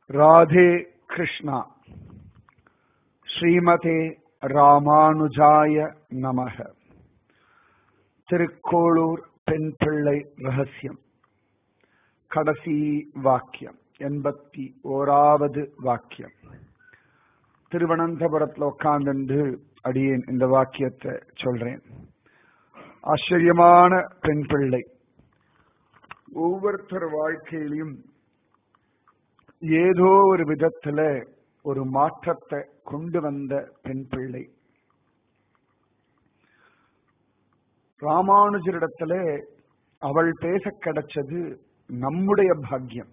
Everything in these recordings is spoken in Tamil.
ராதே கிருஷ்ணா ஸ்ரீமதே ராமானுஜாய நமக திருக்கோளூர் பெண் பிள்ளை ரகசியம் கடைசி வாக்கியம் எண்பத்தி ஓராவது வாக்கியம் திருவனந்தபுரத்தில் உட்கார்ந்து அடியேன் இந்த வாக்கியத்தை சொல்றேன் ஆச்சரியமான பெண் பிள்ளை ஒவ்வொருத்தர் வாழ்க்கையிலையும் ஏதோ ஒரு விதத்துல ஒரு மாற்றத்தை கொண்டு வந்த பெண் பிள்ளை ராமானுஜரிடத்துல அவள் பேச கிடைச்சது நம்முடைய பாக்கியம்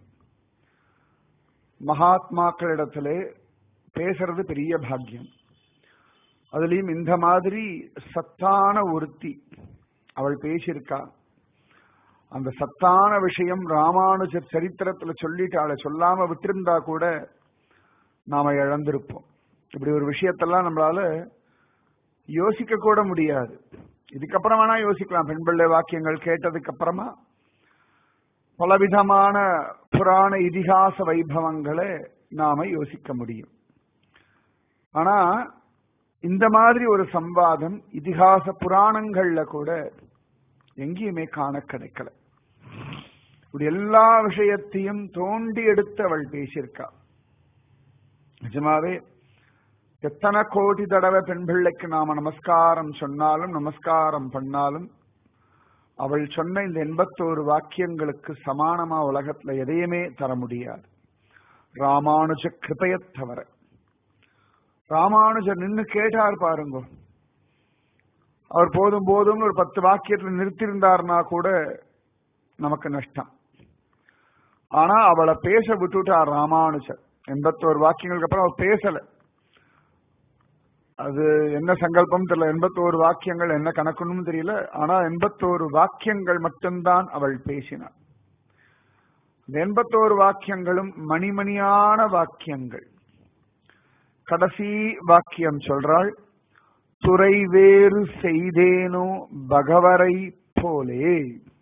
மகாத்மாக்களிடத்துல பேசுறது பெரிய பாக்கியம் அதுலயும் இந்த மாதிரி சத்தான ஒருத்தி அவள் பேசியிருக்கா அந்த சத்தான விஷயம் ராமானுஜர் சரித்திரத்துல சொல்லிட்டு அவளை சொல்லாம விட்டிருந்தா கூட நாம இழந்திருப்போம் இப்படி ஒரு விஷயத்தெல்லாம் நம்மளால யோசிக்க கூட முடியாது இதுக்கப்புறம் வேணா யோசிக்கலாம் பெண் பிள்ளை வாக்கியங்கள் கேட்டதுக்கு அப்புறமா பலவிதமான புராண இதிகாச வைபவங்களை நாம யோசிக்க முடியும் ஆனா இந்த மாதிரி ஒரு சம்வாதம் இதிகாச புராணங்கள்ல கூட எங்கேயுமே காண கிடைக்கல இப்படி எல்லா விஷயத்தையும் தோண்டி எடுத்து அவள் பேசியிருக்கா நிஜமாவே எத்தனை கோடி தடவை பெண் பிள்ளைக்கு நாம நமஸ்காரம் சொன்னாலும் நமஸ்காரம் பண்ணாலும் அவள் சொன்ன இந்த எண்பத்தோரு வாக்கியங்களுக்கு சமானமா உலகத்துல எதையுமே தர முடியாது ராமானுஜ கிருபைய தவிர ராமானுஜர் நின்று கேட்டார் பாருங்க அவர் போதும் போதும் ஒரு பத்து வாக்கியத்துல நிறுத்தியிருந்தார்னா கூட நமக்கு நஷ்டம் ஆனா அவளை பேச விட்டுட்டார் ராமானுஜர் எண்பத்தோரு வாக்கியங்களுக்கு அப்புறம் அவர் பேசல அது என்ன சங்கல்பம் தெரியல எண்பத்தோரு வாக்கியங்கள் என்ன கணக்குன்னு தெரியல ஆனா எண்பத்தோரு வாக்கியங்கள் மட்டும்தான் அவள் பேசினார் இந்த எண்பத்தோரு வாக்கியங்களும் மணிமணியான வாக்கியங்கள் கடைசி வாக்கியம் சொல்றாள் துறை வேறு செய்தேனோ பகவரை போலே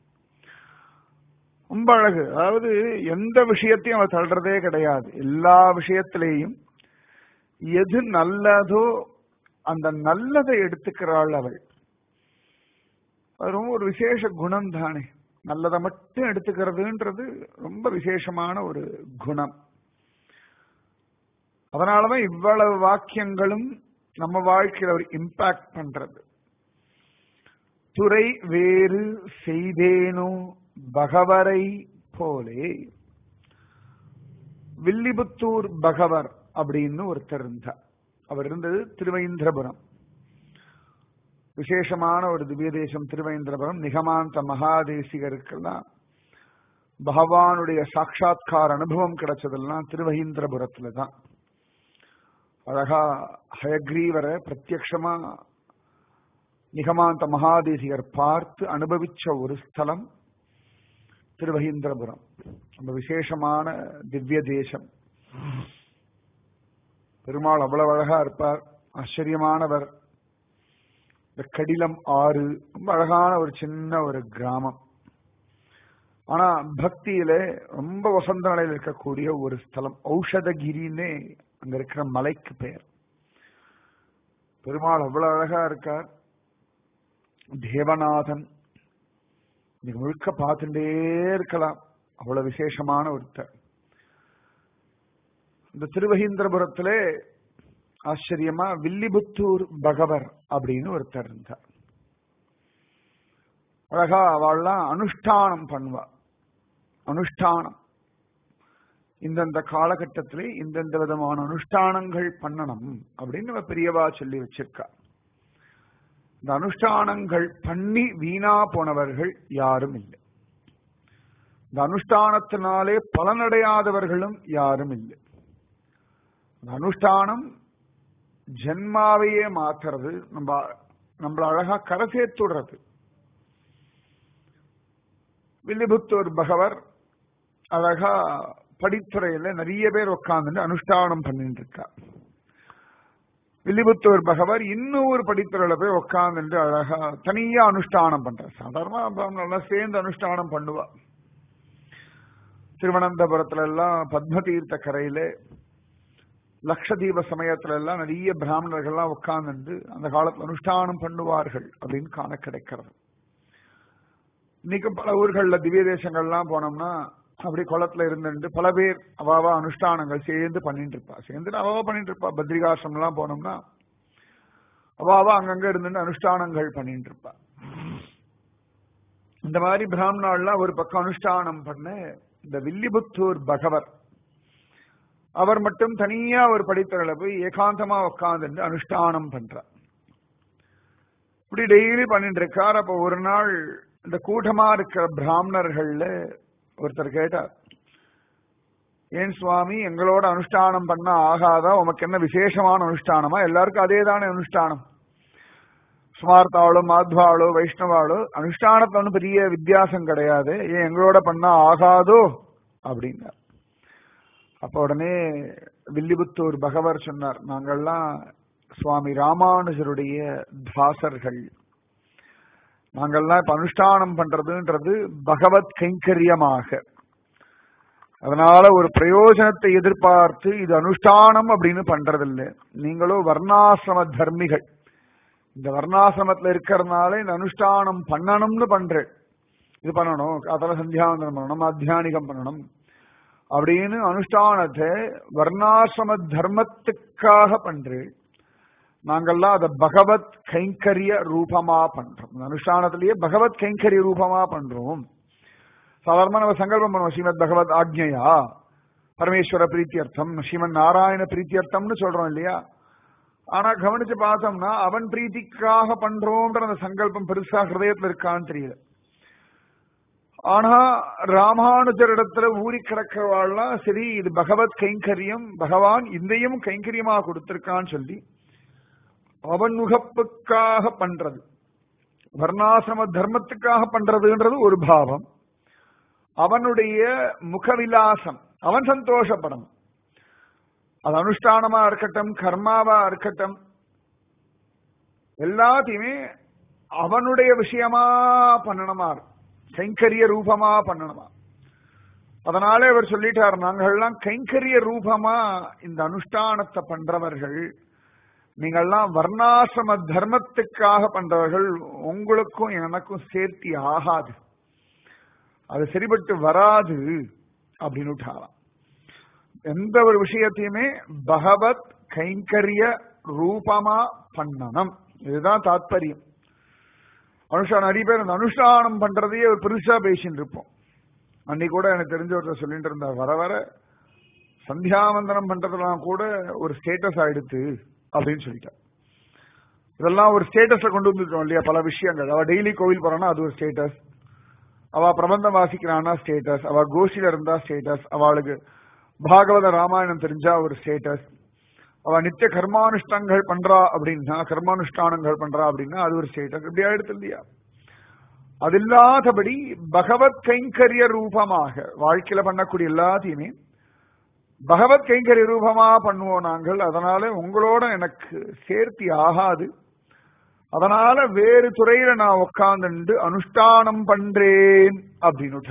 ரொம்ப அழகு அதாவது எந்த விஷயத்தையும் அவள் தள்ளுறதே கிடையாது எல்லா விஷயத்திலேயும் எது நல்லதோ அந்த நல்லதை எடுத்துக்கிறாள் அவள் அது ரொம்ப ஒரு விசேஷ குணம் தானே நல்லதை மட்டும் எடுத்துக்கிறதுன்றது ரொம்ப விசேஷமான ஒரு குணம் அதனாலதான் இவ்வளவு வாக்கியங்களும் நம்ம வாழ்க்கையில ஒரு இம்பாக்ட் பண்றது துறை வேறு செய்தேனோ பகவரை போலே வில்லிபுத்தூர் பகவர் அப்படின்னு ஒருத்தர் இருந்தார் அவர் இருந்தது திருவைந்திரபுரம் விசேஷமான ஒரு திவ்ய தேசம் திருவைந்திரபுரம் நிகமாந்த மகாதேசிகருக்கெல்லாம் பகவானுடைய சாட்சா்கார அனுபவம் கிடைச்சதெல்லாம் திருவஹீந்திரபுரத்துல தான் அழகா ஹயக்ரீவரை பிரத்யக்ஷமா நிகமாந்த மகாதேசிகர் பார்த்து அனுபவிச்ச ஒரு ஸ்தலம் திருவஹீந்திரபுரம் ரொம்ப விசேஷமான திவ்ய தேசம் பெருமாள் அவ்வளவு அழகா இருப்பார் ஆச்சரியமானவர் இந்த கடிலம் ஆறு ரொம்ப அழகான ஒரு சின்ன ஒரு கிராமம் ஆனா பக்தியில ரொம்ப வசந்த நிலையில் இருக்கக்கூடிய ஒரு ஸ்தலம் ஔஷதகிரின்னே அங்க இருக்கிற மலைக்கு பெயர் பெருமாள் அவ்வளவு அழகா இருக்கார் தேவநாதன் இன்னைக்கு முழுக்க பார்த்துட்டே இருக்கலாம் அவ்வளவு விசேஷமான ஒருத்தர் இந்த திருவகீந்திரபுரத்திலே ஆச்சரியமா வில்லிபுத்தூர் பகவர் அப்படின்னு ஒருத்தர் இருந்தார் அழகா அவள்லாம் அனுஷ்டானம் பண்ணுவா அனுஷ்டானம் இந்தந்த காலகட்டத்திலே இந்தந்த விதமான அனுஷ்டானங்கள் பண்ணணும் அப்படின்னு பெரியவா சொல்லி வச்சிருக்கா இந்த அனுஷ்டானங்கள் பண்ணி வீணா போனவர்கள் யாரும் இல்லை இந்த அனுஷ்டானத்தினாலே பலனடையாதவர்களும் யாரும் இல்லை இந்த அனுஷ்டானம் ஜென்மாவையே மாத்துறது நம்ம நம்மள அழகா கரை சேர்த்துடுறது வில்லிபுத்தூர் பகவர் அழகா படித்துறையில நிறைய பேர் உட்கார்ந்து அனுஷ்டானம் பண்ணிட்டு இருக்கா வில்லிபுத்தூர் பகவர் இன்னொரு படித்துறையில போய் உட்கார்ந்துட்டு அழகா தனியா அனுஷ்டானம் பண்ற சாதாரணமா நல்லா சேர்ந்து அனுஷ்டானம் பண்ணுவா திருவனந்தபுரத்துல எல்லாம் பத்ம தீர்த்த கரையில லக்ஷதீப சமயத்துல எல்லாம் நிறைய பிராமணர்கள்லாம் உட்கார்ந்து அந்த காலத்துல அனுஷ்டானம் பண்ணுவார்கள் அப்படின்னு காண கிடைக்கிறது இன்னைக்கு பல ஊர்கள்ல திவ்ய தேசங்கள்லாம் போனோம்னா அப்படி குளத்துல இருந்துட்டு பல பேர் அவாவா அனுஷ்டானங்கள் சேர்ந்து பண்ணிட்டு இருப்பா சேர்ந்து அவாவா பண்ணிட்டு இருப்பா பத்ரிகாசிரம் எல்லாம் போனோம்னா அவாவா அங்கங்க இருந்துட்டு அனுஷ்டானங்கள் பண்ணிட்டு இருப்பா இந்த மாதிரி பிராமணாள்லாம் ஒரு பக்கம் அனுஷ்டானம் பண்ண இந்த வில்லிபுத்தூர் பகவர் அவர் மட்டும் தனியா ஒரு படித்தரில் போய் ஏகாந்தமா உட்கார்ந்து அனுஷ்டானம் பண்றார் இப்படி டெய்லி பண்ணிட்டு இருக்கார் அப்ப ஒரு நாள் இந்த கூட்டமா இருக்கிற பிராமணர்கள்ல ஒருத்தர் கேட்டார் ஏன் சுவாமி எங்களோட அனுஷ்டானம் பண்ண ஆகாதா உமக்கு என்ன விசேஷமான அனுஷ்டானமா எல்லாருக்கும் அதே தானே அனுஷ்டானம் ஸ்மார்த்தாவளோ மாத்வாளோ வைஷ்ணவாளோ அனுஷ்டானத்துல ஒன்றும் பெரிய வித்தியாசம் கிடையாது ஏன் எங்களோட பண்ணா ஆகாதோ அப்படின்னார் அப்ப உடனே வில்லிபுத்தூர் பகவர் சொன்னார் நாங்கள்லாம் சுவாமி ராமானுஜருடைய தாசர்கள் நாங்கள்லாம் இப்ப அனுஷ்டானம் பண்றதுன்றது பகவத் கைங்கரியமாக அதனால ஒரு பிரயோஜனத்தை எதிர்பார்த்து இது அனுஷ்டானம் அப்படின்னு பண்றதில்லை நீங்களும் வர்ணாசிரம தர்மிகள் இந்த வர்ணாசிரமத்துல இருக்கிறதுனால இந்த அனுஷ்டானம் பண்ணணும்னு பண்றேன் இது பண்ணணும் அதெல்லாம் சந்தியாவந்தனம் பண்ணணும் அத்தியானிகம் பண்ணணும் அப்படின்னு அனுஷ்டானத்தை வர்ணாசிரம தர்மத்துக்காக பண்றேன் நாங்கள்லாம் அதை பகவத் கைங்கரிய ரூபமா பண்றோம் இந்த அனுஷ்டானத்திலேயே பகவத் கைங்கரிய ரூபமா பண்றோம் சாதாரணமா நம்ம சங்கல்பம் பண்ணுவோம் ஸ்ரீமத் பகவத் ஆக்ஞையா பரமேஸ்வர பிரீத்தியர்த்தம் ஸ்ரீமன் நாராயண பிரீத்தியர்த்தம்னு சொல்றோம் இல்லையா ஆனா கவனிச்சு பார்த்தோம்னா அவன் பிரீத்திக்காக பண்றோம்ன்ற அந்த சங்கல்பம் பெருசா ஹிருதயத்துல இருக்கான்னு தெரியல ஆனா ராமானுஜரிடத்துல ஊறி கிடக்கிறவாள்லாம் சரி இது பகவத் கைங்கரியம் பகவான் இந்தையும் கைங்கரியமா கொடுத்திருக்கான்னு சொல்லி அவன் முகப்புக்காக பண்றது வர்ணாசிரம தர்மத்துக்காக பண்றதுன்றது ஒரு பாவம் அவனுடைய முகவிலாசம் அவன் சந்தோஷப்படணும் அது அனுஷ்டானமா இருக்கட்டும் கர்மாவா இருக்கட்டும் எல்லாத்தையுமே அவனுடைய விஷயமா பண்ணணுமா கைங்கரிய ரூபமா பண்ணணுமா அதனாலே அவர் சொல்லிட்டார் நாங்கள்லாம் கைங்கரிய ரூபமா இந்த அனுஷ்டானத்தை பண்றவர்கள் நீங்கள்லாம் வர்ணாசிரம தர்மத்துக்காக பண்றவர்கள் உங்களுக்கும் எனக்கும் சேர்த்தி ஆகாது அது சரிபட்டு வராது அப்படின்னு விட்டாராம் எந்த ஒரு விஷயத்தையுமே பகவத் கைங்கரிய ரூபமா பண்ணணும் இதுதான் தாத்பரியம் அனுஷ்டானம் நிறைய பேர் அந்த அனுஷ்டானம் பண்றதையே ஒரு பெருசா பேசிட்டு இருப்போம் அன்னைக்கு கூட எனக்கு தெரிஞ்ச ஒருத்தர் சொல்லிட்டு இருந்தார் வர வர சந்தியாவந்தனம் பண்றதெல்லாம் கூட ஒரு ஸ்டேட்டஸ் ஆயிடுத்து அப்படின்னு சொல்லிட்டார் இதெல்லாம் ஒரு ஸ்டேட்டஸை கொண்டு வந்துட்டோம் இல்லையா பல விஷயங்கள் அவ டெய்லி கோவில் போறான்னா அது ஒரு ஸ்டேட்டஸ் அவ பிரபந்தம் வாசிக்கிறான்னா ஸ்டேட்டஸ் அவ கோஷில இருந்தா ஸ்டேட்டஸ் அவளுக்கு பாகவத ராமாயணம் தெரிஞ்சா ஒரு ஸ்டேட்டஸ் அவ நித்திய கர்மானுஷ்டங்கள் பண்றா அப்படின்னா கர்மானுஷ்டானங்கள் பண்றா அப்படின்னா அது ஒரு ஸ்டேட்டஸ் இப்படி ஆயிடுத்து இல்லையா அது இல்லாதபடி பகவத் கைங்கரிய ரூபமாக வாழ்க்கையில பண்ணக்கூடிய எல்லாத்தையுமே பகவத் கைங்கரிய ரூபமா பண்ணுவோம் நாங்கள் அதனால உங்களோட எனக்கு சேர்த்தி ஆகாது அதனால வேறு துறையில நான் உட்கார்ந்து அனுஷ்டானம் பண்றேன் அப்படின்னு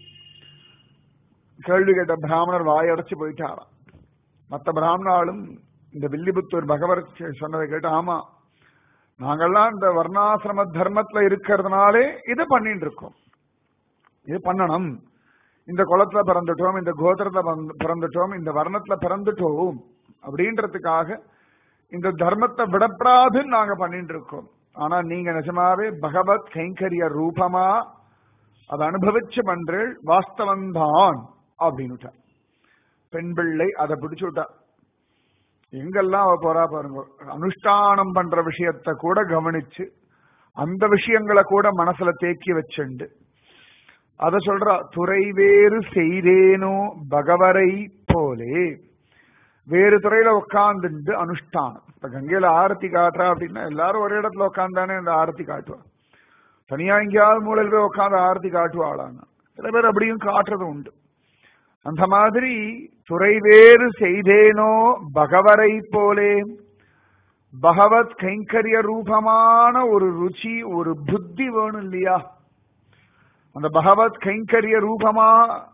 கேள்வி கேட்ட பிராமணர் வாயடைச்சு போயிட்டாராம் மற்ற பிராமணாலும் இந்த வில்லிபுத்தூர் பகவர் சொன்னதை கேட்டு ஆமா நாங்கெல்லாம் இந்த வர்ணாசிரம தர்மத்துல இருக்கிறதுனாலே இது பண்ணிட்டு இருக்கோம் இது பண்ணணும் இந்த குளத்துல பிறந்துட்டோம் இந்த கோத்திரத்துல பிறந்துட்டோம் இந்த வர்ணத்துல பிறந்துட்டோம் அப்படின்றதுக்காக இந்த தர்மத்தை விடப்படாதுன்னு நாங்க பண்ணிட்டு இருக்கோம் ஆனா நீங்க நிஜமாவே பகவத் கைங்கரிய ரூபமா அதை அனுபவிச்சு பண்றேள் வாஸ்தவந்தான் அப்படின்னு பெண் பிள்ளை அதை பிடிச்சு விட்டா எங்கெல்லாம் அவ போறா பாருங்க அனுஷ்டானம் பண்ற விஷயத்த கூட கவனிச்சு அந்த விஷயங்களை கூட மனசுல தேக்கி வச்சுண்டு அத சொல்றா துறை வேறு செய்தேனோ பகவரை போலே வேறு துறையில உட்காந்துண்டு அனுஷ்டானம் இப்ப கங்கையில ஆரத்தி காட்டுறா அப்படின்னா எல்லாரும் ஒரே இடத்துல உட்காந்தானே இந்த ஆரத்தி காட்டுவா தனியா எங்கேயாவது மூலையில் போய் உட்காந்து ஆரத்தி காட்டுவாளாங்க சில பேர் அப்படியும் காட்டுறது உண்டு அந்த மாதிரி துறை வேறு செய்தேனோ பகவரை போலே பகவத் கைங்கரிய ரூபமான ஒரு ருச்சி ஒரு புத்தி வேணும் இல்லையா அந்த பகவத் கைங்கரிய ரூபமா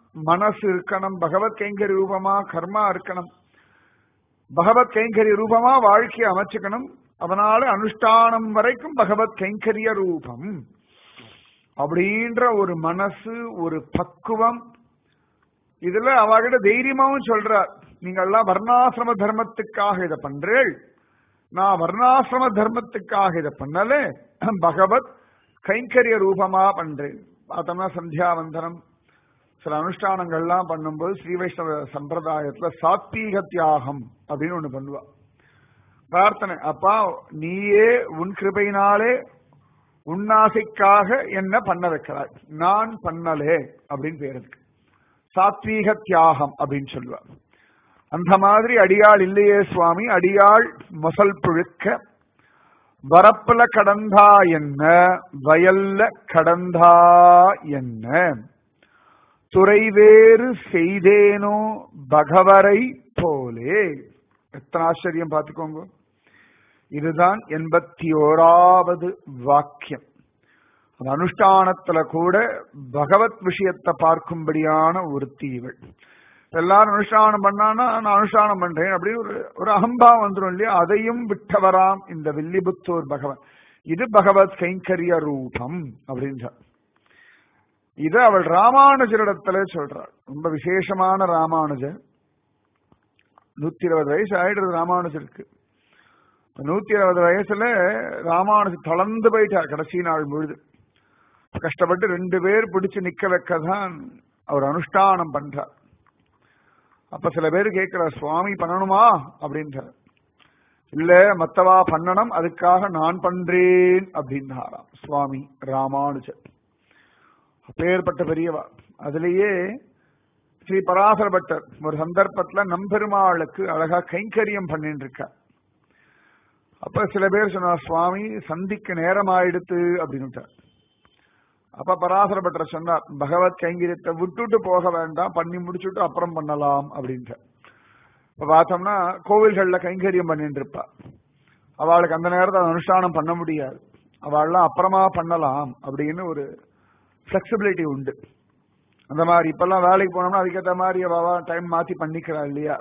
மனசு இருக்கணும் பகவத் கைங்கரி ரூபமா கர்மா இருக்கணும் பகவத் கைங்கரிய ரூபமா வாழ்க்கையை அமைச்சுக்கணும் அதனால அனுஷ்டானம் வரைக்கும் பகவத் கைங்கரிய ரூபம் அப்படின்ற ஒரு மனசு ஒரு பக்குவம் இதுல அவகிட்ட தைரியமாவும் சொல்றார் நீங்க எல்லாம் வர்ணாசிரம தர்மத்துக்காக இதை பண்றேள் நான் வர்ணாசிரம தர்மத்துக்காக இதை பண்ணல பகவத் கைங்கரிய ரூபமா பண்றேன் பார்த்தோம்னா சந்தியாவந்தனம் சில அனுஷ்டானங்கள்லாம் பண்ணும்போது ஸ்ரீ வைஷ்ணவ சம்பிரதாயத்துல சாத்வீக தியாகம் அப்படின்னு ஒண்ணு பண்ணுவா பிரார்த்தனை அப்பா நீயே உன் கிருபையினாலே உன்னாசைக்காக என்ன பண்ண வைக்கிறாய் நான் பண்ணலே அப்படின்னு பேர் இருக்கு சாத்வீக தியாகம் அப்படின்னு சொல்லுவார் அந்த மாதிரி அடியாள் இல்லையே சுவாமி அடியாள் மொசல் புழுக்க வரப்புல கடந்தா என்ன வயல்ல கடந்தா என்ன துறைவேறு செய்தேனோ பகவரை போலே எத்தனை ஆச்சரியம் பார்த்துக்கோங்க இதுதான் எண்பத்தி ஓராவது வாக்கியம் அந்த அனுஷ்டானத்துல கூட பகவத் விஷயத்தை பார்க்கும்படியான ஒருத்தி இவள் எல்லாரும் அனுஷ்டானம் பண்ணானா நான் அனுஷ்டானம் பண்றேன் அப்படின்னு ஒரு ஒரு அகம்பாவம் வந்துடும் இல்லையா அதையும் விட்டவராம் இந்த வில்லிபுத்தூர் பகவன் இது பகவத் கைங்கரிய ரூபம் அப்படின்றார் இத அவள் ராமானுஜரிடத்துல சொல்றாள் ரொம்ப விசேஷமான ராமானுஜர் நூத்தி இருபது வயசு ஆயிடுறது ராமானுஜருக்கு நூத்தி இருபது வயசுல ராமானுஜர் தளர்ந்து போயிட்டார் கடைசி நாள் முழுது கஷ்டப்பட்டு ரெண்டு பேர் பிடிச்சு நிக்க வைக்கதான் அவர் அனுஷ்டானம் பண்றார் அப்ப சில பேர் கேட்கிறார் சுவாமி பண்ணணுமா அப்படின்றார் இல்ல மத்தவா பண்ணணும் அதுக்காக நான் பண்றேன் அப்படின்னாராம் சுவாமி ராமானுஜர் அப்பேற்பட்ட பெரியவா அதுலேயே ஸ்ரீ பராசர பட்டர் ஒரு சந்தர்ப்பத்துல நம்பெருமாளுக்கு அழகா கைங்கரியம் பண்ணிட்டு இருக்கார் அப்ப சில பேர் சொன்னார் சுவாமி சந்திக்க நேரம் ஆயிடுத்து அப்படின்னு அப்ப பராசர பட்டர் சொன்னார் பகவத் கைங்கரியத்தை விட்டுட்டு போக வேண்டாம் பண்ணி முடிச்சுட்டு அப்புறம் பண்ணலாம் அப்படின்ட்டு இப்ப பார்த்தோம்னா கோவில்கள்ல கைங்கரியம் பண்ணிட்டு இருப்பா அவளுக்கு அந்த நேரத்தில் அனுஷ்டானம் பண்ண முடியாது அவள்லாம் அப்புறமா பண்ணலாம் அப்படின்னு ஒரு பிளெக்சிபிலிட்டி உண்டு அந்த மாதிரி இப்பெல்லாம் வேலைக்கு போனோம்னா அதுக்கேற்ற மாதிரி அவ டைம் மாத்தி பண்ணிக்கிறா இல்லையா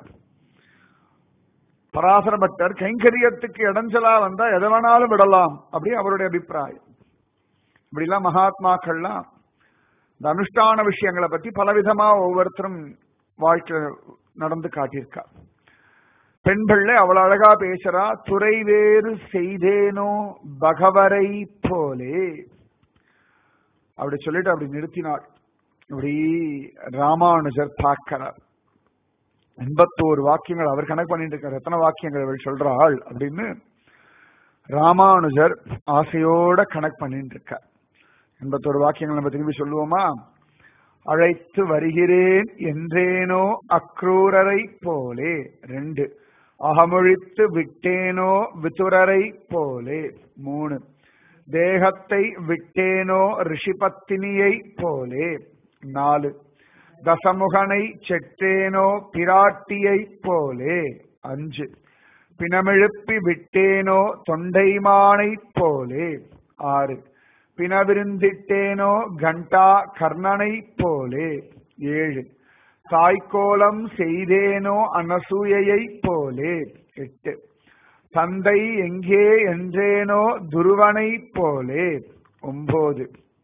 பராசர பட்டர் கைங்கரியத்துக்கு இடைஞ்சலா வந்தா எதை வேணாலும் விடலாம் அப்படி அவருடைய அபிப்பிராயம் இப்படிலாம் மகாத்மாக்கள்லாம் இந்த அனுஷ்டான விஷயங்களை பத்தி பலவிதமா ஒவ்வொருத்தரும் வாழ்க்கை நடந்து காட்டியிருக்கா பெண்கள்ல அவ்வளவு அழகா பேசுறா துறை வேறு செய்தேனோ பகவரை போலே அப்படி சொல்லிட்டு அப்படி நிறுத்தினாள் இப்படி ராமானுஜர் பார்க்கிறார் எண்பத்தோரு வாக்கியங்கள் அவர் கணக்கு பண்ணிட்டு இருக்கார் எத்தனை வாக்கியங்கள் இவள் சொல்றாள் அப்படின்னு ராமானுஜர் ஆசையோட கணக்கு பண்ணிட்டு இருக்கார் எண்பத்தோரு வாக்கியங்கள் நம்ம திரும்பி சொல்லுவோமா அழைத்து வருகிறேன் என்றேனோ அக்ரூரரை போலே ரெண்டு அகமொழித்து விட்டேனோ விதுரரை போலே மூணு தேகத்தை விட்டேனோ ரிஷிபத்தினியை போலே நாலு தசமுகனை செட்டேனோ பிராட்டியை போலே அஞ்சு பிணமெழுப்பி விட்டேனோ தொண்டைமானை போலே ஆறு பிணவிருந்திட்டேனோ கண்டா கர்ணனை போலே ஏழு தாய்க்கோலம் செய்தேனோ அனசூயையை போலே எட்டு தந்தை எங்கே என்றேனோ துருவனை போலே ஒன்பது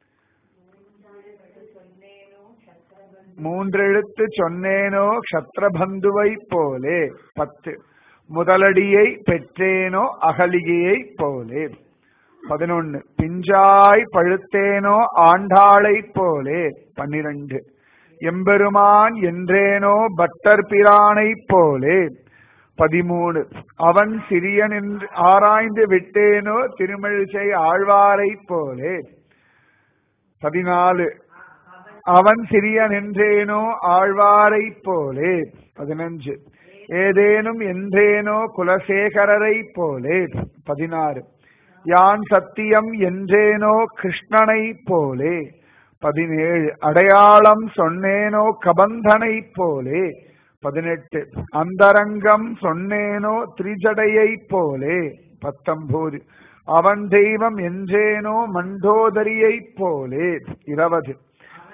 மூன்றெழுத்து சொன்னேனோ க்ஷத்ரபந்துவை போலே பத்து முதலடியை பெற்றேனோ அகலிகையை போலே பதினொன்னு பிஞ்சாய் பழுத்தேனோ ஆண்டாளை போலே பன்னிரண்டு எம்பெருமான் என்றேனோ பட்டர் பிரானை போலே பதிமூணு அவன் சிறியன் என்று ஆராய்ந்து விட்டேனோ திருமழிசை ஆழ்வாரை போலே பதினாலு அவன் சிறியன் என்றேனோ ஆழ்வாரை போலே பதினஞ்சு ஏதேனும் என்றேனோ குலசேகரரை போலே பதினாறு யான் சத்தியம் என்றேனோ கிருஷ்ணனை போலே பதினேழு அடையாளம் சொன்னேனோ கபந்தனை போலே பதினெட்டு அந்தரங்கம் சொன்னேனோ திரிஜடையை போலே பத்தொன்பது அவன் தெய்வம் என்றேனோ மண்டோதரியை போலே இருபது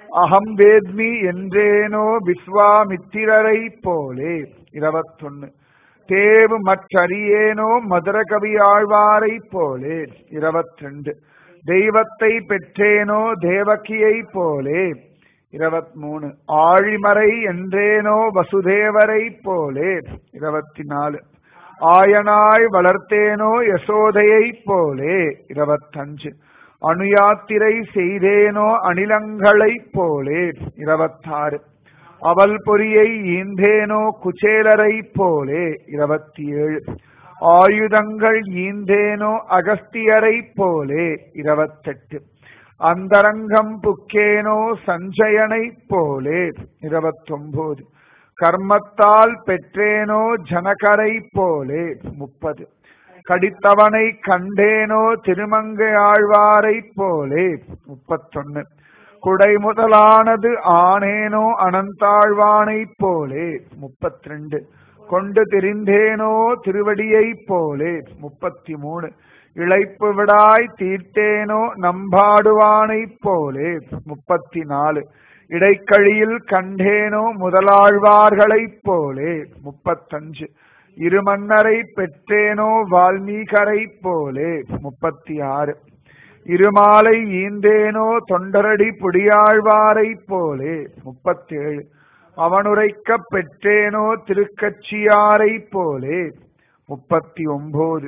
அகம் வேத்மி என்றேனோ விஸ்வாமித்திரரை போலே இருபத்தொன்னு தேவு மற்றறியேனோ மதுர கவி ஆழ்வாரை போலே இருபத்திரெண்டு தெய்வத்தை பெற்றேனோ தேவகியை போலே இருபத்தி மூணு ஆழிமறை என்றேனோ வசுதேவரை போலே இருபத்தி நாலு ஆயனாய் வளர்த்தேனோ யசோதையை போலே இருபத்தஞ்சு அணுயாத்திரை செய்தேனோ அணிலங்களைப் போலே இருபத்தாறு அவல் பொறியை ஈந்தேனோ குச்சேலரை போலே இருபத்தி ஏழு ஆயுதங்கள் ஈந்தேனோ அகஸ்தியரை போலே இருபத்தெட்டு அந்தரங்கம் புக்கேனோ சஞ்சயனை போலே இருபத்தொன்பது கர்மத்தால் பெற்றேனோ ஜனகரை போலே முப்பது கடித்தவனை கண்டேனோ திருமங்கை ஆழ்வாரை போலே முப்பத்தொன்னு குடை முதலானது ஆனேனோ அனந்தாழ்வானைப் போலே முப்பத்தி ரெண்டு கொண்டு திரிந்தேனோ திருவடியை போலே முப்பத்தி மூணு இழைப்பு விடாய் தீர்த்தேனோ நம்பாடுவானைப் போலே முப்பத்தி நாலு இடைக்கழியில் கண்டேனோ முதலாழ்வார்களைப் போலே முப்பத்தஞ்சு இருமன்னரை பெற்றேனோ வால்மீகரைப் போலே முப்பத்தி ஆறு இருமாலை ஈந்தேனோ தொண்டரடி புடியாழ்வாரைப் போலே முப்பத்தேழு அவனுரைக்க பெற்றேனோ திருக்கட்சியாரைப் போலே முப்பத்தி ஒன்பது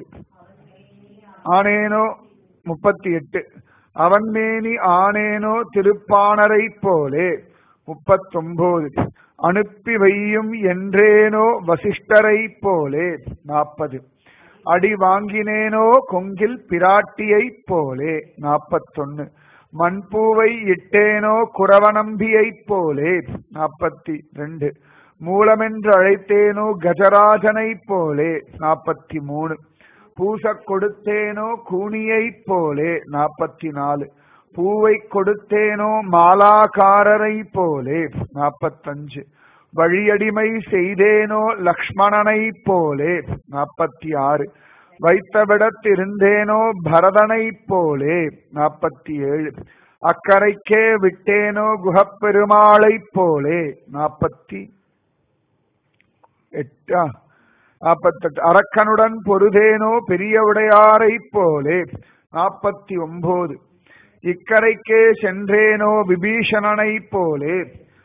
ஆனேனோ முப்பத்தி எட்டு அவன் மேனி ஆனேனோ திருப்பாணரைப் போலே முப்பத்தொன்பது அனுப்பி வையும் என்றேனோ வசிஷ்டரைப் போலே நாற்பது அடி வாங்கினேனோ கொங்கில் பிராட்டியைப் போலே நாற்பத்தொன்னு மண்பூவை இட்டேனோ குறவநம்பியைப் போலே நாற்பத்தி ரெண்டு மூலமென்று அழைத்தேனோ கஜராஜனைப் போலே நாற்பத்தி மூணு பூசக் கொடுத்தேனோ கூனியைப் போலே நாற்பத்தி நாலு பூவை கொடுத்தேனோ மாலாக்காரரை போலே நாற்பத்தஞ்சு வழியடிமை செய்தேனோ லக்ஷ்மணனைப் போலே நாற்பத்தி ஆறு வைத்தவிடத்திருந்தேனோ பரதனைப் போலே நாற்பத்தி ஏழு அக்கரைக்கே விட்டேனோ குகப்பெருமாளைப் போலே நாற்பத்தி எட்டா நாற்பத்தெட்டு அரக்கனுடன் பொருதேனோ பெரிய உடையாரைப் போலே நாற்பத்தி ஒன்பது இக்கரைக்கே சென்றேனோ விபீஷணனைப் போலே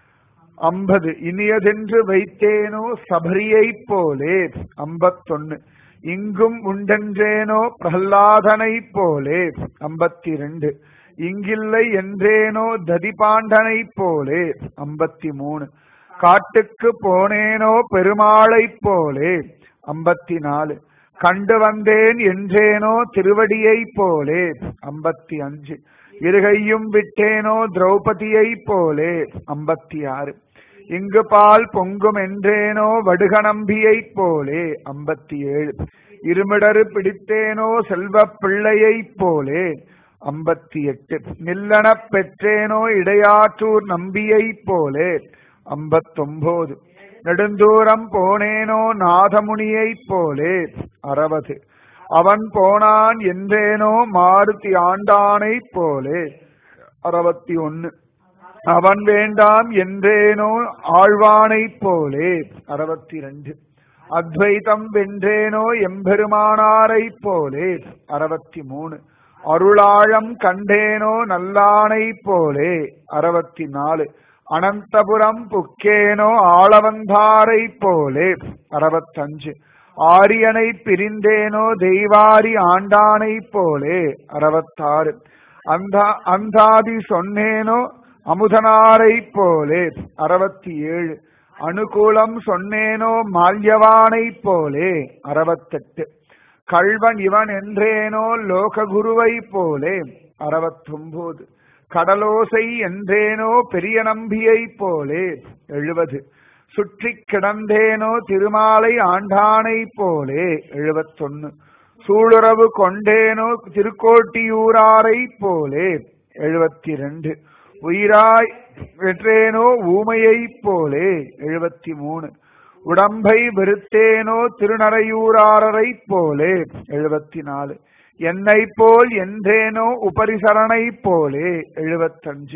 ஐம்பது இனியதென்று வைத்தேனோ சபரியைப் போலே ஐம்பத்தொன்னு இங்கும் உண்டென்றேனோ பிரஹ்லாதனைப் போலே ஐம்பத்தி ரெண்டு இங்கில்லை என்றேனோ ததிபாண்டனைப் போலே ஐம்பத்தி மூணு காட்டுக்கு போனேனோ பெருமாளைப் போலே ஐம்பத்தி நாலு கண்டு வந்தேன் என்றேனோ திருவடியைப் போலே ஐம்பத்தி அஞ்சு இருகையும் விட்டேனோ திரௌபதியைப் போலே ஐம்பத்தி ஆறு இங்கு பால் பொங்கும் என்றேனோ வடுகநம்பியைப் போலே ஐம்பத்தி ஏழு இருமிடரு பிடித்தேனோ செல்வ பிள்ளையைப் போலே ஐம்பத்தி எட்டு நில்லனப் பெற்றேனோ இடையாற்றூர் நம்பியைப் போலே ஐம்பத்தொன்பது நெடுந்தூரம் போனேனோ நாதமுனியைப் போலே அறுபது அவன் போனான் என்றேனோ மாருதி ஆண்டானைப் போலே அறுபத்தி ஒன்னு அவன் வேண்டாம் என்றேனோ ஆழ்வானைப் போலே அறுபத்தி ரெண்டு அத்வைதம் வென்றேனோ எம்பெருமானாரைப் போலே அறுபத்தி மூணு அருளாழம் கண்டேனோ நல்லானைப் போலே அறுபத்தி நாலு அனந்தபுரம் புக்கேனோ ஆளவந்தாரைப் போலே அறுபத்தஞ்சு ஆரியனை பிரிந்தேனோ தெய்வாரி ஆண்டானைப் போலே அறுபத்தாறு அந்த அந்தாதி சொன்னேனோ அமுதனாரைப் போலே அறுபத்தி ஏழு அனுகூலம் சொன்னேனோ மால்யவானைப் போலே அறுபத்தெட்டு கள்வன் இவன் என்றேனோ லோககுருவைப் போலே அறுபத்தொன்பது கடலோசை என்றேனோ பெரிய நம்பியைப் போலே எழுபது சுற்றி கிடந்தேனோ திருமாலை ஆண்டானைப் போலே எழுபத்தொன்னு சூளுறவு கொண்டேனோ திருக்கோட்டியூராரைப் போலே எழுபத்தி ரெண்டு உயிராய் வெற்றேனோ ஊமையைப் போலே எழுபத்தி மூணு உடம்பை வெறுத்தேனோ திருநறையூராரைப் போலே எழுபத்தி நாலு என்னை போல் என்றேனோ உபரிசரணைப் போலே எழுபத்தஞ்சு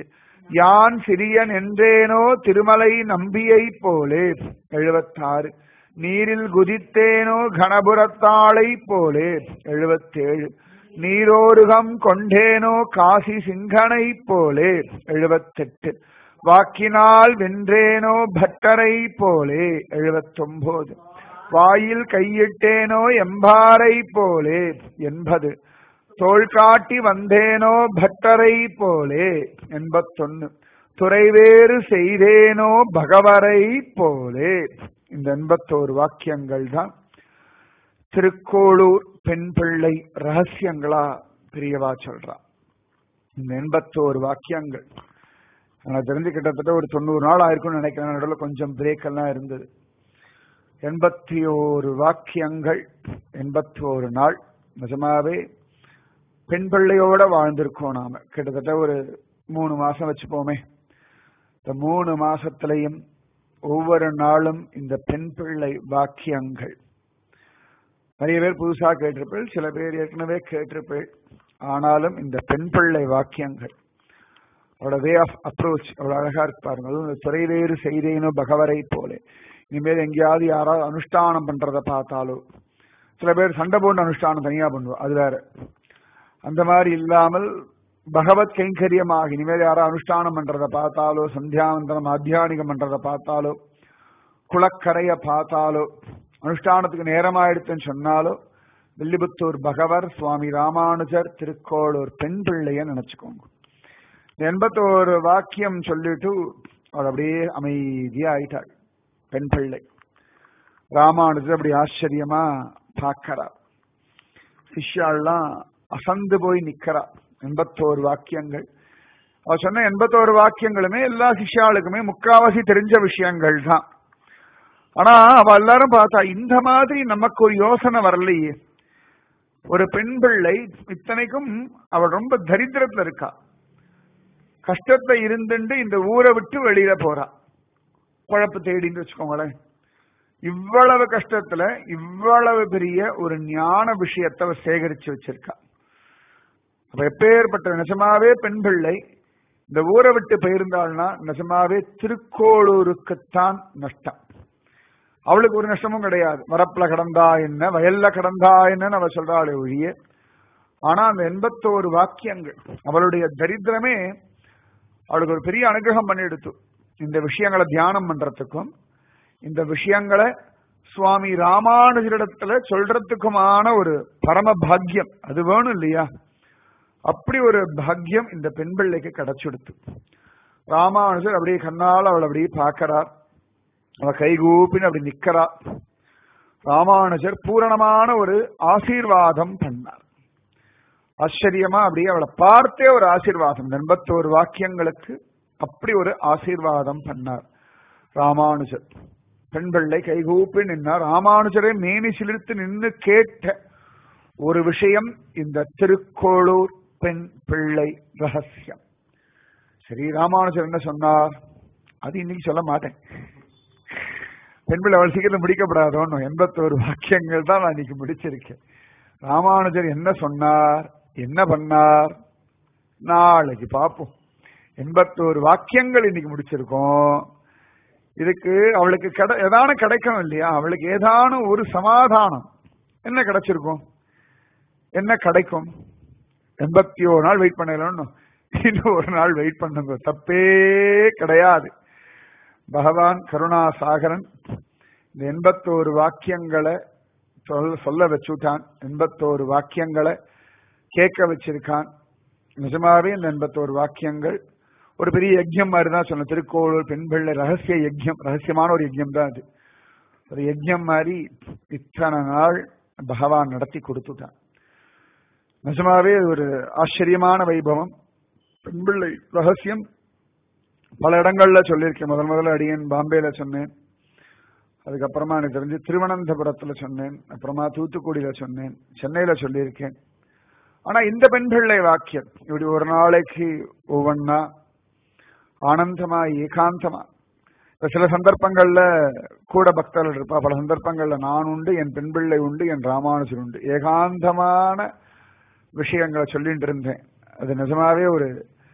யான் சிறியன் என்றேனோ திருமலை நம்பியை போலே எழுபத்தாறு நீரில் குதித்தேனோ கணபுரத்தாளை போலே எழுபத்தேழு நீரோருகம் கொண்டேனோ காசி சிங்கனை போலே எழுபத்தெட்டு வாக்கினால் வென்றேனோ பட்டரை போலே எழுபத்தொன்பது வாயில் கையிட்டேனோ எம்பாரை போலே எண்பது தோள் காட்டி வந்தேனோ பட்டரை போலே எண்பத்தொன்னு துறைவேறு செய்தேனோ பகவரை போலே இந்த எண்பத்தோரு வாக்கியங்கள் தான் திருக்கோளூர் பெண் பிள்ளை ரகசியங்களா பெரியவா சொல்றா இந்த எண்பத்தோரு வாக்கியங்கள் எனக்கு தெரிஞ்சு கிட்டத்தட்ட ஒரு தொண்ணூறு நாள் ஆயிருக்கும்னு நினைக்கிறேன் நடுவில் கொஞ்சம் பிரேக் எல்லாம் இருந்தது எண்பத்தி ஓரு வாக்கியங்கள் எண்பத்தி ஒரு நாள் நிஜமாவே பெண் பிள்ளையோட வாழ்ந்திருக்கோம் நாம கிட்டத்தட்ட ஒரு மூணு மாசம் வச்சுப்போமே இந்த மூணு மாசத்திலையும் ஒவ்வொரு நாளும் இந்த பெண் பிள்ளை வாக்கியங்கள் நிறைய பேர் புதுசா கேட்டிருப்பேள் சில பேர் ஏற்கனவே கேட்டிருப்பேள் ஆனாலும் இந்த பெண் பிள்ளை வாக்கியங்கள் அவரோட வே ஆஃப் அப்ரோச் அவ்வளவு அழகா இருப்பாருங்க அதுவும் இந்த துறைவேறு செய்தேனோ பகவரை போல இனிமேல் எங்கேயாவது யாராவது அனுஷ்டானம் பண்றத பார்த்தாலோ சில பேர் சண்டை போட்டு அனுஷ்டானம் தனியா பண்ணுவோம் அது வேற அந்த மாதிரி இல்லாமல் பகவத் கைங்கரியமாக இனிமேல் யாரோ அனுஷ்டானம் பண்றத பார்த்தாலோ சந்தியாவந்தனம் ஆத்தியானிகம் பண்றத பார்த்தாலோ குளக்கரைய பார்த்தாலோ அனுஷ்டானத்துக்கு நேரமாயிடுத்துன்னு சொன்னாலோ வில்லிபுத்தூர் பகவர் சுவாமி ராமானுஜர் திருக்கோளூர் பெண் பிள்ளைய நினைச்சுக்கோங்க எண்பத்தோரு வாக்கியம் சொல்லிட்டு அவர் அப்படியே அமைதியா ஆயிட்டாள் பெண் பிள்ளை ராமானுஜர் அப்படி ஆச்சரியமா பார்க்கிறார் சிஷ்யாள்லாம் அசந்து போய் நிக்கிறா எண்பத்தோரு வாக்கியங்கள் அவர் சொன்ன எண்பத்தோரு வாக்கியங்களுமே எல்லா சிஷ்யாளுக்குமே முக்காவாசி தெரிஞ்ச விஷயங்கள் தான் ஆனா அவ எல்லாரும் பார்த்தா இந்த மாதிரி நமக்கு ஒரு யோசனை வரலையே ஒரு பெண் பிள்ளை இத்தனைக்கும் அவள் ரொம்ப தரித்திரத்துல இருக்கா கஷ்டத்தை இருந்துட்டு இந்த ஊரை விட்டு வெளியில போறா குழப்பு தேடின்னு வச்சுக்கோங்களேன் இவ்வளவு கஷ்டத்துல இவ்வளவு பெரிய ஒரு ஞான விஷயத்தை அவ சேகரிச்சு வச்சிருக்கா அப்ப எப்பேற்பட்ட நிஜமாவே பெண் பிள்ளை இந்த ஊரை விட்டு போயிருந்தாள்னா நிஜமாவே திருக்கோளூருக்குத்தான் நஷ்டம் அவளுக்கு ஒரு நஷ்டமும் கிடையாது வரப்புல கடந்தா என்ன வயல்ல கடந்தா என்னன்னு அவ சொல்றாளே ஒழிய ஆனா அந்த எண்பத்தோரு வாக்கியங்கள் அவளுடைய தரித்திரமே அவளுக்கு ஒரு பெரிய அனுகிரகம் பண்ணி எடுத்து இந்த விஷயங்களை தியானம் பண்றதுக்கும் இந்த விஷயங்களை சுவாமி ராமானுஜரிடத்துல சொல்றதுக்குமான ஒரு பரம பாக்கியம் அது வேணும் இல்லையா அப்படி ஒரு பாக்கியம் இந்த பெண் பிள்ளைக்கு கிடைச்சுடுத்து ராமானுஜர் அப்படியே கண்ணால் அவள் அப்படியே பார்க்கிறார் அவ கைகூப்பின்னு அப்படி நிக்கிறா ராமானுஜர் பூரணமான ஒரு ஆசீர்வாதம் பண்ணார் ஆச்சரியமா அப்படியே அவளை பார்த்தே ஒரு ஆசீர்வாதம் எண்பத்தோரு வாக்கியங்களுக்கு அப்படி ஒரு ஆசீர்வாதம் பண்ணார் ராமானுஜர் பெண் பிள்ளை கைகூப்பி நின்னார் ராமானுஜரை மேனி சிலிர்த்து நின்று கேட்ட ஒரு விஷயம் இந்த திருக்கோளூர் பெண் பிள்ளை ரகசியம் சரி ராமானுஜர் என்ன சொன்னார் அது இன்னைக்கு சொல்ல மாட்டேன் பெண் பிள்ளை அவ்வளவு சீக்கிரம் முடிக்கப்படாதோன்னு எண்பத்தோரு வாக்கியங்கள் தான் நான் இன்னைக்கு முடிச்சிருக்கேன் ராமானுஜர் என்ன சொன்னார் என்ன பண்ணார் நாளைக்கு பார்ப்போம் எண்பத்தோரு வாக்கியங்கள் இன்னைக்கு முடிச்சிருக்கோம் இதுக்கு அவளுக்கு கிடை ஏதான கிடைக்கும் இல்லையா அவளுக்கு ஏதான ஒரு சமாதானம் என்ன கிடைச்சிருக்கும் என்ன கிடைக்கும் எண்பத்தி ஒரு நாள் வெயிட் பண்ணலன்னு இன்னும் ஒரு நாள் வெயிட் பண்ணுங்க தப்பே கிடையாது பகவான் கருணா சாகரன் இந்த எண்பத்தோரு வாக்கியங்களை சொல்ல சொல்ல வச்சுட்டான் எண்பத்தோரு வாக்கியங்களை கேட்க வச்சிருக்கான் நிஜமாவே இந்த எண்பத்தோரு வாக்கியங்கள் ஒரு பெரிய யஜ்யம் மாதிரி தான் சொன்ன திருக்கோளூர் பெண் பிள்ளை ரகசிய யஜ்யம் ரகசியமான ஒரு யஜ்யம் தான் அது ஒரு யஜ்யம் மாதிரி இத்தனை நாள் பகவான் நடத்தி கொடுத்துட்டான் நிஜமாவே ஒரு ஆச்சரியமான வைபவம் பெண் பிள்ளை ரகசியம் பல இடங்கள்ல சொல்லியிருக்கேன் முதல் முதல்ல அடியேன் பாம்பேல சொன்னேன் அதுக்கப்புறமா எனக்கு தெரிஞ்சு திருவனந்தபுரத்துல சொன்னேன் அப்புறமா தூத்துக்குடியில சொன்னேன் சென்னையில சொல்லியிருக்கேன் ஆனா இந்த பெண் பிள்ளை வாக்கியம் இப்படி ஒரு நாளைக்கு ஒவ்வொன்னா ஆனந்தமா ஏகாந்தமா இப்ப சில சந்தர்ப்பங்கள்ல கூட பக்தர்கள் இருப்பா பல சந்தர்ப்பங்கள்ல நான் உண்டு என் பெண் பிள்ளை உண்டு என் ராமானுஜர் உண்டு ஏகாந்தமான விஷயங்களை சொல்லிட்டு இருந்தேன் அது நிஜமாவே ஒரு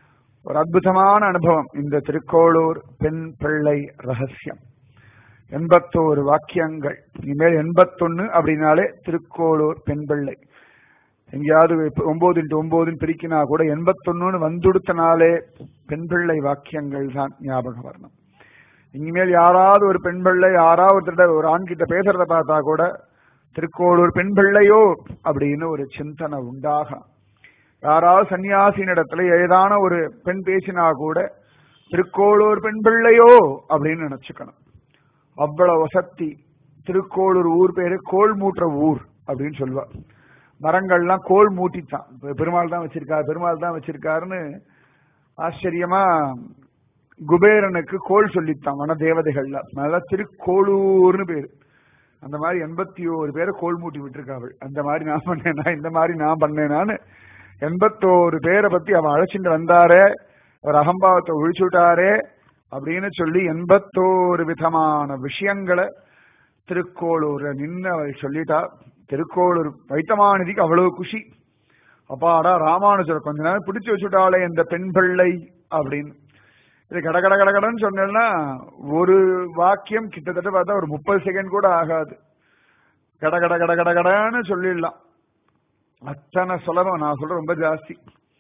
ஒரு அற்புதமான அனுபவம் இந்த திருக்கோளூர் பெண் பிள்ளை ரகசியம் எண்பத்தோரு வாக்கியங்கள் இனிமேல் எண்பத்தொன்னு அப்படின்னாலே திருக்கோளூர் பெண் பிள்ளை எங்கேயாவது ஒன்பது இன்ட்டு ஒன்பதுன்னு பிரிக்கினா கூட எண்பத்தொன்னு வந்துடுத்தனாலே பெண் பிள்ளை வாக்கியங்கள் தான் ஞாபகம் வரணும் இனிமேல் யாராவது ஒரு பெண் பிள்ளை யாராவது ஒருத்தர் ஒரு ஆண் கிட்ட பேசுறத பார்த்தா கூட திருக்கோளூர் பெண் பிள்ளையோ அப்படின்னு ஒரு சிந்தனை உண்டாகும் யாராவது சன்னியாசியின் இடத்துல ஏதான ஒரு பெண் பேசினா கூட திருக்கோளூர் பெண் பிள்ளையோ அப்படின்னு நினைச்சுக்கணும் அவ்வளவு வசத்தி திருக்கோளூர் ஊர் பேரு கோல் மூட்டுற ஊர் அப்படின்னு சொல்லுவா மரங்கள்லாம் கோல் மூட்டித்தான் பெருமாள் தான் வச்சிருக்காரு பெருமாள் தான் வச்சிருக்காருன்னு ஆச்சரியமா குபேரனுக்கு கோல் சொல்லித்தான் வன தேவதைகள்ல அதனால திருக்கோளூர்னு பேரு அந்த மாதிரி எண்பத்தி ஒரு பேரை கோல் மூட்டி விட்டுருக்காள் அந்த மாதிரி நான் பண்ணேனா இந்த மாதிரி நான் பண்ணேனான்னு எண்பத்தோரு பேரை பத்தி அவன் அழைச்சிட்டு வந்தாரே ஒரு அகம்பாவத்தை ஒழிச்சுட்டாரே அப்படின்னு சொல்லி எண்பத்தோரு விதமான விஷயங்களை திருக்கோளூர்ல நின்று அவள் சொல்லிட்டா திருக்கோளூர் வைத்தமானதிக்கு அவ்வளவு குஷி அப்பாடா ராமானுஜர் கொஞ்ச நேரம் பிடிச்சு வச்சுட்டாளே இந்த பெண் பிள்ளை அப்படின்னு இது கட கட கட கடன்னு சொன்னேன்னா ஒரு வாக்கியம் கிட்டத்தட்ட பார்த்தா ஒரு முப்பது செகண்ட் கூட ஆகாது கட கட கட கட கடன்னு சொல்லிடலாம் அத்தனை சுலபம் நான் சொல்ற ரொம்ப ஜாஸ்தி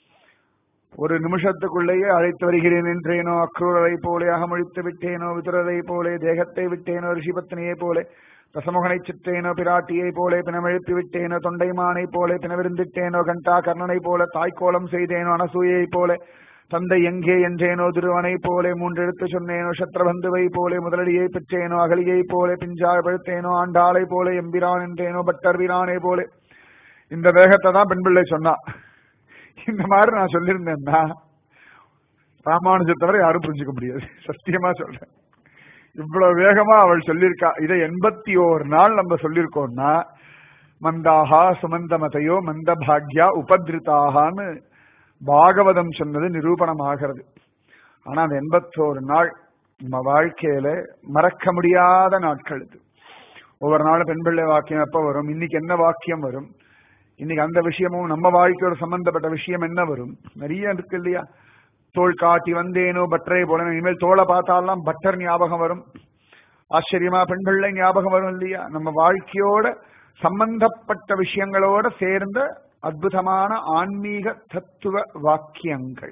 ஒரு நிமிஷத்துக்குள்ளேயே அழைத்து வருகிறேன் என்றேனோ அக்ரூரரை போலே அகமொழித்து விட்டேனோ விதுரரை போலே தேகத்தை விட்டேனோ ரிஷிபத்தினியை போலே தசமுகனை சித்தேனோ பிராட்டியை போலே பிணமெழுப்பி விட்டேனோ தொண்டைமானை போலே பிணவிருந்திட்டேனோ கண்டா கர்ணனை போல தாய்க்கோலம் செய்தேனோ அனசூயை போலே தந்தை எங்கே என்றேனோ திருவனை போலே மூன்றெழுத்து சொன்னேனோ சத்ரபந்துவை போலே முதலடியை பெற்றேனோ அகலியை போலே பிஞ்சாய் பழுத்தேனோ ஆண்டாளை போலே எம்பிரான் என்றேனோ பட்டர் வீரானை போலே இந்த வேகத்தை தான் பெண் பிள்ளை சொன்னா இந்த மாதிரி நான் சொல்லியிருந்தேன்னா ராமானுஜத்தை தவிர யாரும் புரிஞ்சுக்க முடியாது சத்தியமா சொல்றேன் இவ்வளவு வேகமா அவள் சொல்லியிருக்கா இதை எண்பத்தி ஓரு நாள் நம்ம சொல்லியிருக்கோம்னா மந்தாகா சுமந்தமதையோ மந்த பாக்யா உபதிருத்தாகான்னு பாகவதம் சொன்னது நிரூபணம் ஆகிறது ஆனா அந்த எண்பத்தோரு நாள் நம்ம வாழ்க்கையில மறக்க முடியாத நாட்கள் இது ஒவ்வொரு நாளும் பெண் பிள்ளை வாக்கியம் எப்ப வரும் இன்னைக்கு என்ன வாக்கியம் வரும் இன்னைக்கு அந்த விஷயமும் நம்ம வாழ்க்கையோட சம்பந்தப்பட்ட விஷயம் என்ன வரும் நிறைய இருக்கு இல்லையா தோல் காட்டி வந்தேனோ பட்டரை போல இனிமேல் தோலை பார்த்தாலாம் பட்டர் ஞாபகம் வரும் ஆச்சரியமா பெண் பிள்ளை ஞாபகம் வரும் இல்லையா நம்ம வாழ்க்கையோட சம்பந்தப்பட்ட விஷயங்களோட சேர்ந்த அற்புதமான ஆன்மீக தத்துவ வாக்கியங்கள்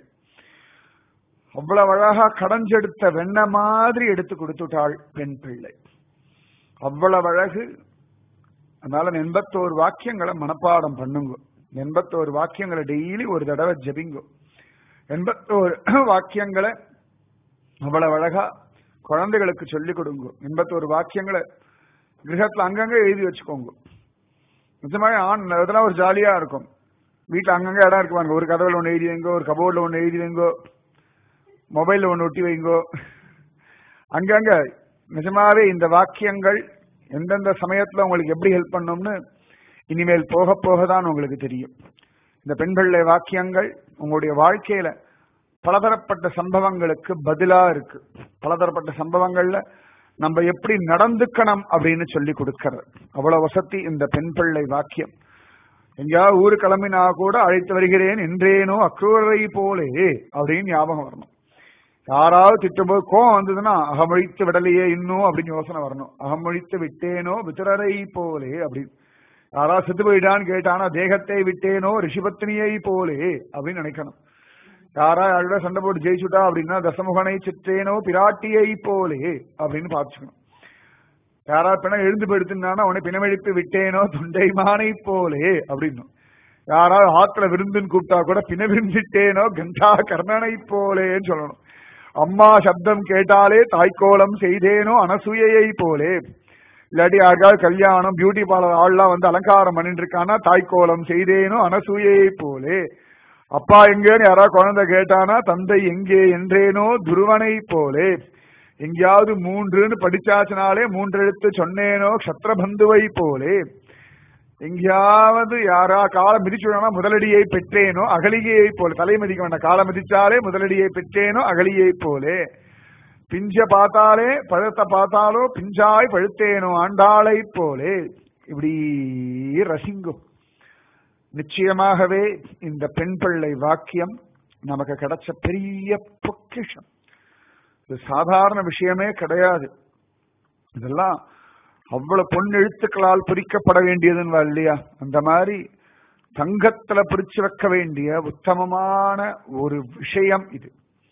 அவ்வளவு அழகா கடைஞ்செடுத்த வெண்ண மாதிரி எடுத்து கொடுத்துட்டாள் பெண் பிள்ளை அவ்வளவு அழகு அதனால எண்பத்தோரு வாக்கியங்களை மனப்பாடம் பண்ணுங்க எண்பத்தோரு வாக்கியங்களை டெய்லி ஒரு தடவை ஜபிங்கோ எண்பத்தோரு வாக்கியங்களை அவ்வளவு அழகா குழந்தைகளுக்கு சொல்லிக் கொடுங்க எண்பத்தோரு வாக்கியங்களை கிரகத்துல அங்கங்க எழுதி வச்சுக்கோங்க நிஜமாக ஆண் இதெல்லாம் ஒரு ஜாலியா இருக்கும் வீட்டுல அங்கங்க இடம் இருக்குவாங்க ஒரு கதவுல ஒன்று எழுதி வைங்கோ ஒரு கபோர்ட்ல ஒன்று எழுதி வைங்கோ மொபைல்ல ஒன்று ஒட்டி வைங்கோ அங்கங்க நிஜமாவே இந்த வாக்கியங்கள் எந்தெந்த சமயத்துல உங்களுக்கு எப்படி ஹெல்ப் பண்ணும்னு இனிமேல் போக போக தான் உங்களுக்கு தெரியும் இந்த பெண் பிள்ளை வாக்கியங்கள் உங்களுடைய வாழ்க்கையில பலதரப்பட்ட சம்பவங்களுக்கு பதிலா இருக்கு பலதரப்பட்ட சம்பவங்கள்ல நம்ம எப்படி நடந்துக்கணும் அப்படின்னு சொல்லி கொடுக்கிறது அவ்வளவு வசதி இந்த பெண் பிள்ளை வாக்கியம் எங்கேயாவது ஊரு கிளம்பினா கூட அழைத்து வருகிறேன் என்றேனோ அக்ரூரை போலே அப்படின்னு ஞாபகம் வரணும் யாராவது திட்டும்போது கோவம் வந்ததுன்னா அகமொழித்து விடலையே இன்னும் அப்படின்னு யோசனை வரணும் அகமொழித்து விட்டேனோ விதுரரை போலே அப்படின்னு யாராவது செத்து போயிட்டான்னு கேட்டானா தேகத்தை விட்டேனோ ரிஷிபத்தினியை போலே அப்படின்னு நினைக்கணும் யாரா யாரோட சண்டை போட்டு ஜெயிச்சுட்டா அப்படின்னா தசமுகனை சித்தேனோ பிராட்டியை போலே அப்படின்னு பார்த்துக்கணும் யாரா பிணம் எழுந்து போயிடுத்துனா உன்னை பிணமெழுப்பி விட்டேனோ தொண்டைமானை போலே அப்படின்னும் யாராவது ஆத்துல விருந்துன்னு கூப்பிட்டா கூட பிண விருந்திட்டேனோ கந்தா கர்ணனை போலேன்னு சொல்லணும் அம்மா சப்தம் கேட்டாலே தாய்க்கோலம் செய்தேனோ அனசூயையை போலே இல்லாட்டி யாருக்காவது கல்யாணம் பியூட்டி பார்லர் ஆள்லாம் வந்து அலங்காரம் பண்ணிட்டு இருக்கானா தாய்க்கோலம் செய்தேனோ அனசூயையை போலே அப்பா எங்கேன்னு யாராவது குழந்தை கேட்டானா தந்தை எங்கே என்றேனோ துருவனை போலே எங்கேயாவது மூன்றுன்னு படிச்சாச்சுனாலே மூன்று எழுத்து சொன்னேனோ க்ஷத்ரபந்துவை போலே எங்கேயாவது யாரா காலை மிதிச்சுடனா முதலடியை பெற்றேனோ அகலிகையை போல தலை மதிக்க வேண்டாம் காலை மிதிச்சாலே முதலடியை பெற்றேனோ அகலியை போலே பிஞ்ச பார்த்தாலே பழத்தை பார்த்தாலோ பிஞ்சாய் பழுத்தேனோ ஆண்டாளை போலே இப்படி ரசிங்கும் நிச்சயமாகவே இந்த பெண் பிள்ளை வாக்கியம் நமக்கு கிடைச்ச பெரிய பொக்கிஷம் இது சாதாரண விஷயமே கிடையாது இதெல்லாம் அவ்வளவு பொன் எழுத்துக்களால் பொறிக்கப்பட வேண்டியதுன்னு இல்லையா அந்த மாதிரி தங்கத்துல பிரிச்சு வைக்க வேண்டிய உத்தமமான ஒரு விஷயம் இது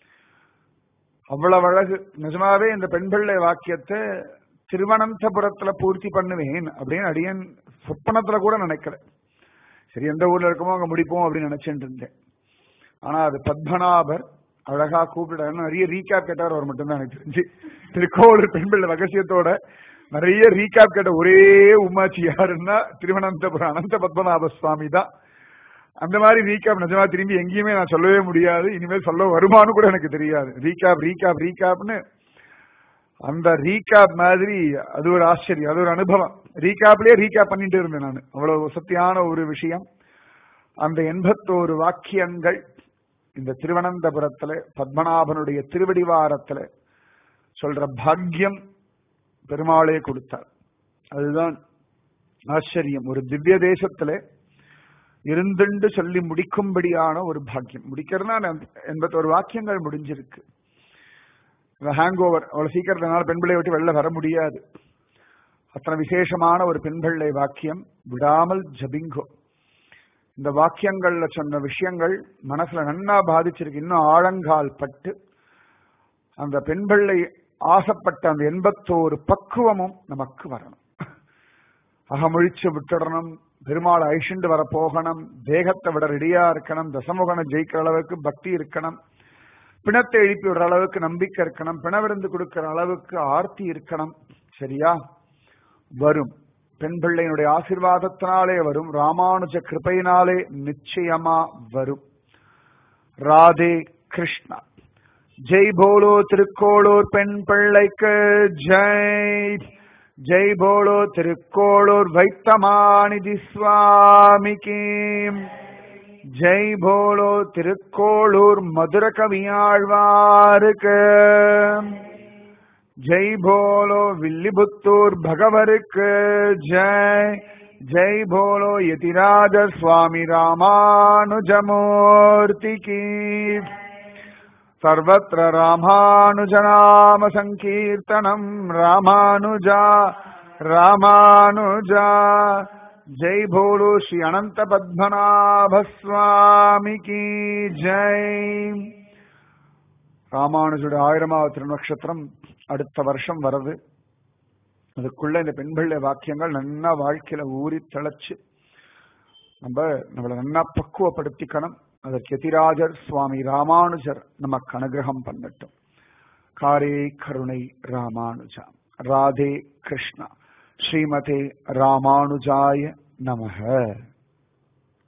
அவ்வளவு அழகு நிஜமாவே இந்த பெண் பிள்ளை வாக்கியத்தை திருவனந்தபுரத்துல பூர்த்தி பண்ணுவேன் அப்படின்னு அடியன் சொப்பனத்துல கூட நினைக்கல சரி எந்த ஊர்ல இருக்கமோ அங்க முடிப்போம் அப்படின்னு நினைச்சிட்டு இருந்தேன் ஆனா அது பத்மநாபர் அழகா கூப்பிட்டாரு நிறைய ரீகேப் கேட்டார் அவர் மட்டும்தான் எனக்கு தெரிஞ்சு திருக்கோளூர் பெண் பிள்ளை ரகசியத்தோட நிறைய ரீகேப் கேட்ட ஒரே உமாச்சி யாருன்னா திருவனந்தபுரம் அனந்த பத்மநாப சுவாமி தான் அந்த மாதிரி ரீகேப் நிஜமா திரும்பி எங்கேயுமே நான் சொல்லவே முடியாது இனிமேல் சொல்ல வருமானு கூட எனக்கு தெரியாது ரீகேப் ரீகேப் ரீகேப்னு அந்த ரீகேப் மாதிரி அது ஒரு ஆச்சரியம் அது ஒரு அனுபவம் ரீகேப்லயே ரீகேப் பண்ணிட்டு இருந்தேன் நான் அவ்வளவு சத்தியான ஒரு விஷயம் அந்த எண்பத்தோரு வாக்கியங்கள் இந்த திருவனந்தபுரத்துல பத்மநாபனுடைய திருவடிவாரத்துல சொல்ற பாக்கியம் பெருமாளே கொடுத்தார் அதுதான் ஆச்சரியம் ஒரு திவ்ய தேசத்துல இருந்துண்டு சொல்லி முடிக்கும்படியான ஒரு பாக்கியம் முடிக்கிறதுனா எண்பத்தோரு வாக்கியங்கள் முடிஞ்சிருக்கு ஹேங் ஓவர் அவ்வளவு சீக்கிரத்தினால பெண் பிள்ளை விட்டு வெளில வர முடியாது அத்தனை விசேஷமான ஒரு பெண் பிள்ளை வாக்கியம் விடாமல் ஜபிங்கோ இந்த வாக்கியங்கள்ல சொன்ன விஷயங்கள் மனசுல நன்னா பாதிச்சிருக்கு இன்னும் ஆழங்கால் பட்டு அந்த பெண் பிள்ளை ஆசைப்பட்ட அந்த எண்பத்தோரு பக்குவமும் நமக்கு வரணும் அகமொழிச்சு விட்டுடணும் பெருமாள் ஐஷண்டு வர போகணும் தேகத்தை விட ரெடியா இருக்கணும் தசமுகனை ஜெயிக்கிற அளவுக்கு பக்தி இருக்கணும் பிணத்தை எழுப்பி விடுற அளவுக்கு நம்பிக்கை இருக்கணும் பிணவிருந்து கொடுக்கிற அளவுக்கு ஆர்த்தி இருக்கணும் சரியா வரும் பெண் பிள்ளையினுடைய ஆசிர்வாதத்தினாலே வரும் ராமானுஜ கிருப்பையினாலே நிச்சயமா வரும் ராதே கிருஷ்ணா ஜெய் போலோ திருக்கோளூர் பெண் பிள்ளைக்கு ஜெய் ஜெய் போலோ திருக்கோளூர் வைத்தமாநிதி சுவாமிக்கு ஜெய் போலோ திருக்கோளூர் மதுர கவியாழ்வாருக்கு ஜெய் போலோ வில்லிபுத்தூர் பகவருக்கு ஜெய் ஜெய் போலோ யதிராஜ சுவாமி ராமானுஜமூர்த்திக்கு सर्वत्र रामानुजनाम सङ्कीर्तनम् रामानुजा रामानुजा जय भोलो श्री अनंत पद्मनाभ स्वामी की ஜெய் ராமானுஜோட ஆயிரமாவது திருநக்ஷத்திரம் அடுத்த வருஷம் வருது அதுக்குள்ள இந்த பெண் பிள்ளை வாக்கியங்கள் நன்னா வாழ்க்கையில ஊறி திளைச்சு நம்ம நம்மளை நன்னா பக்குவப்படுத்திக்கணும் அதற்கு எதிராஜர் சுவாமி ராமானுஜர் நமக்கு அனுகிரகம் பண்ணட்டும் காரே கருணை ராமானுஜா ராதே கிருஷ்ணா ஸ்ரீமதே ராமானுஜாய நமக